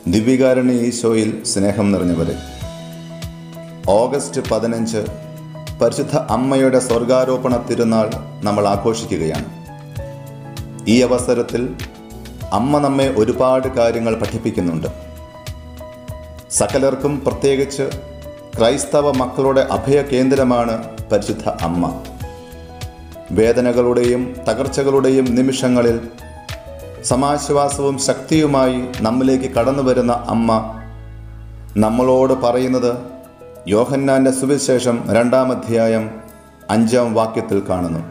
ദിവ്യകാരുണ്യ ഈശോയിൽ സ്നേഹം നിറഞ്ഞവരെ ഓഗസ്റ്റ് പതിനഞ്ച് പരിശുദ്ധ അമ്മയുടെ സ്വർഗാരോപണ തിരുനാൾ നമ്മൾ ആഘോഷിക്കുകയാണ് ഈ അവസരത്തിൽ അമ്മ നമ്മെ ഒരുപാട് കാര്യങ്ങൾ പഠിപ്പിക്കുന്നുണ്ട് സകലർക്കും പ്രത്യേകിച്ച് ക്രൈസ്തവ മക്കളുടെ അഭയ കേന്ദ്രമാണ് പരിശുദ്ധ അമ്മ വേദനകളുടെയും തകർച്ചകളുടെയും നിമിഷങ്ങളിൽ സമാശ്വാസവും ശക്തിയുമായി നമ്മിലേക്ക് കടന്നു വരുന്ന അമ്മ നമ്മളോട് പറയുന്നത് യോഹന്നാന്റെ സുവിശേഷം രണ്ടാം അധ്യായം അഞ്ചാം വാക്യത്തിൽ കാണുന്നു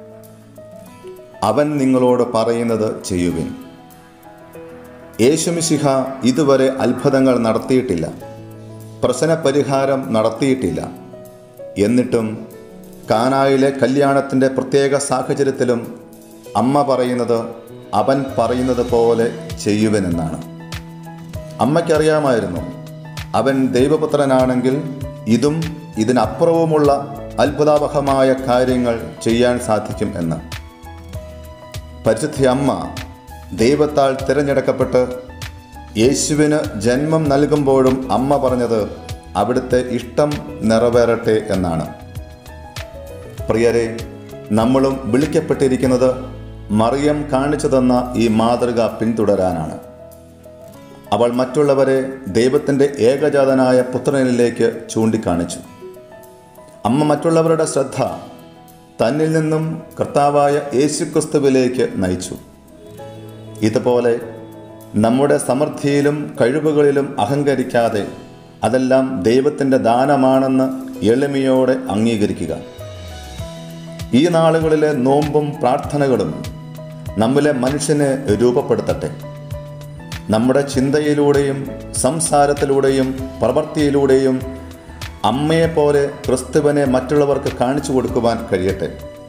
അവൻ നിങ്ങളോട് പറയുന്നത് ചെയ്യുവിൻ യേശുമിശിഹ ഇതുവരെ അത്ഭുതങ്ങൾ നടത്തിയിട്ടില്ല പ്രശ്നപരിഹാരം നടത്തിയിട്ടില്ല എന്നിട്ടും കാനായിലെ കല്യാണത്തിൻ്റെ പ്രത്യേക സാഹചര്യത്തിലും അമ്മ പറയുന്നത് അവൻ പറയുന്നത് പോലെ ചെയ്യുവനെന്നാണ് അമ്മയ്ക്കറിയാമായിരുന്നു അവൻ ദൈവപുത്രനാണെങ്കിൽ ഇതും ഇതിനപ്പുറവുമുള്ള അത്ഭുതാവഹമായ കാര്യങ്ങൾ ചെയ്യാൻ സാധിക്കും എന്ന് പരിശുദ്ധ അമ്മ ദൈവത്താൽ തിരഞ്ഞെടുക്കപ്പെട്ട് യേശുവിന് ജന്മം നൽകുമ്പോഴും അമ്മ പറഞ്ഞത് അവിടുത്തെ ഇഷ്ടം നിറവേറട്ടെ എന്നാണ് പ്രിയരെ നമ്മളും വിളിക്കപ്പെട്ടിരിക്കുന്നത് മറിയം കാണിച്ചു തന്ന ഈ മാതൃക പിന്തുടരാനാണ് അവൾ മറ്റുള്ളവരെ ദൈവത്തിൻ്റെ ഏകജാതനായ പുത്രനിലേക്ക് ചൂണ്ടിക്കാണിച്ചു അമ്മ മറ്റുള്ളവരുടെ ശ്രദ്ധ തന്നിൽ നിന്നും കർത്താവായ യേശുക്രിസ്തുവിലേക്ക് നയിച്ചു ഇതുപോലെ നമ്മുടെ സമൃദ്ധിയിലും കഴിവുകളിലും അഹങ്കരിക്കാതെ അതെല്ലാം ദൈവത്തിൻ്റെ ദാനമാണെന്ന് എളിമയോടെ അംഗീകരിക്കുക ഈ നാളുകളിലെ നോമ്പും പ്രാർത്ഥനകളും നമ്മിലെ മനുഷ്യനെ രൂപപ്പെടുത്തട്ടെ നമ്മുടെ ചിന്തയിലൂടെയും സംസാരത്തിലൂടെയും പ്രവൃത്തിയിലൂടെയും അമ്മയെപ്പോലെ ക്രിസ്തുവിനെ മറ്റുള്ളവർക്ക് കാണിച്ചു കൊടുക്കുവാൻ കഴിയട്ടെ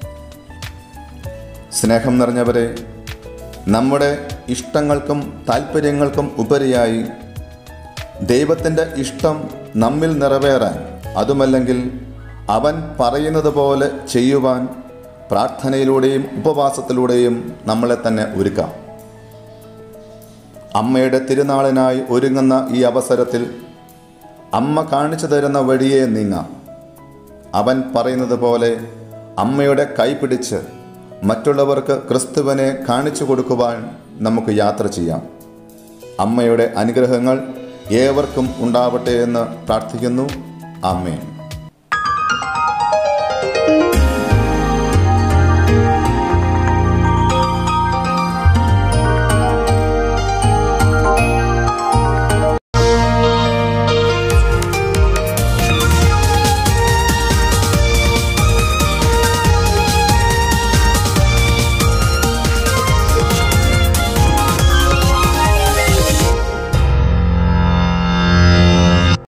സ്നേഹം നിറഞ്ഞവരെ നമ്മുടെ ഇഷ്ടങ്ങൾക്കും താല്പര്യങ്ങൾക്കും ഉപരിയായി ദൈവത്തിൻ്റെ ഇഷ്ടം നമ്മിൽ നിറവേറാൻ അതുമല്ലെങ്കിൽ അവൻ പറയുന്നത് പോലെ ചെയ്യുവാൻ പ്രാർത്ഥനയിലൂടെയും ഉപവാസത്തിലൂടെയും നമ്മളെ തന്നെ ഒരുക്കാം അമ്മയുടെ തിരുനാളിനായി ഒരുങ്ങുന്ന ഈ അവസരത്തിൽ അമ്മ കാണിച്ചു തരുന്ന വഴിയെ നീങ്ങാം അവൻ പറയുന്നത് പോലെ അമ്മയുടെ കൈപിടിച്ച് മറ്റുള്ളവർക്ക് ക്രിസ്തുവിനെ കാണിച്ചു കൊടുക്കുവാൻ നമുക്ക് യാത്ര ചെയ്യാം അമ്മയുടെ അനുഗ്രഹങ്ങൾ ഏവർക്കും ഉണ്ടാവട്ടെ എന്ന് പ്രാർത്ഥിക്കുന്നു അമ്മേ